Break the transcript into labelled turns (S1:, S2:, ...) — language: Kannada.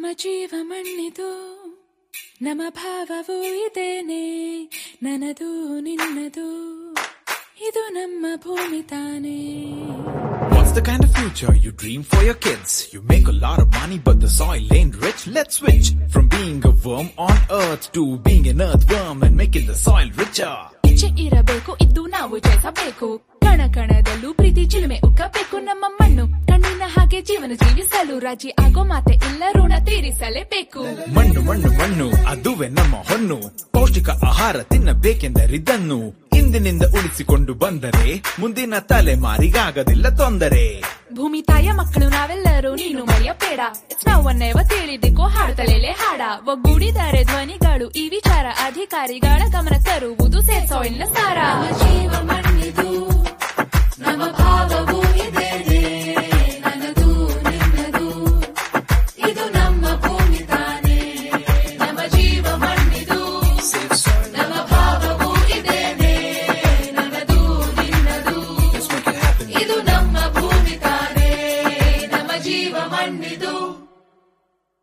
S1: ಜೀವ ಮಣ್ಣಿದು ನಮ್ಮ ಭಾವವೂ ಇದೇನೆ ನನ್ನದು ನಿನ್ನದು ಇದು ನಮ್ಮ ಭೂಮಿ ತಾನೇ
S2: What's the kind of future you dream for your kids? You make a lot of money, but the soil ain't rich. Let's switch from being a worm on earth to being an earthworm and making the soil richer.
S1: ಇಚ್ಛೆ ಇರಬೇಕು ಇದ್ದು ನಾವು ಜಯಿಸಬೇಕು ಕಣ ಕಣದಲ್ಲೂ ಪ್ರೀತಿ ಚಿಲುಮೆ ಉಕ್ಕಬೇಕು ನಮ್ಮ ಮಣ್ಣು ಕಣ್ಣಿನ ಹಾಗೆ ಜೀವನ ಜೀವಿಸಲು ರಾಜಿ ಆಗೋ ಮಾತೆ ಇಲ್ಲ ಋಣ ತೀರಿಸಲೇಬೇಕು
S2: ಮಣ್ಣು ಮಣ್ಣು ಮಣ್ಣು ಅದುವೇ ನಮ್ಮ ಹೊನ್ನು ಪೌಷ್ಟಿಕ ಆಹಾರ ತಿನ್ನಬೇಕೆಂದರಿದ್ದನ್ನು ಇಂದಿನಿಂದ ಉಳಿಸಿಕೊಂಡು ಬಂದರೆ ಮುಂದಿನ ತಲೆಮಾರಿಗಾಗದಿಲ್ಲ ತೊಂದರೆ
S1: ಭೂಮಿ ತಾಯ ಮಕ್ಕಳು ನಾವೆಲ್ಲರೂ ನೀನು ಮರೆಯಬೇಡ ಇಟ್ಸ್ ನಾವು ಒನ್ನೆವ ತಿಳಿದಿಕ್ಕೋ ಹಾಡುತ್ತಲೇ ಹಾಡ ಒಗ್ಗೂಡಿದರೆ ಧ್ವನಿಗಳು ಈ ವಿಚಾರ ಅಧಿಕಾರಿಗಳ ಗಮನ ತರುವುದು ಸೇರ್ಸೋ ಇಲ್ಲ ಸಾರ ಜೀವ ಮಣ್ಣಿದು ನಮ್ಮ ಭಾವವೂ ಇದೇನೆ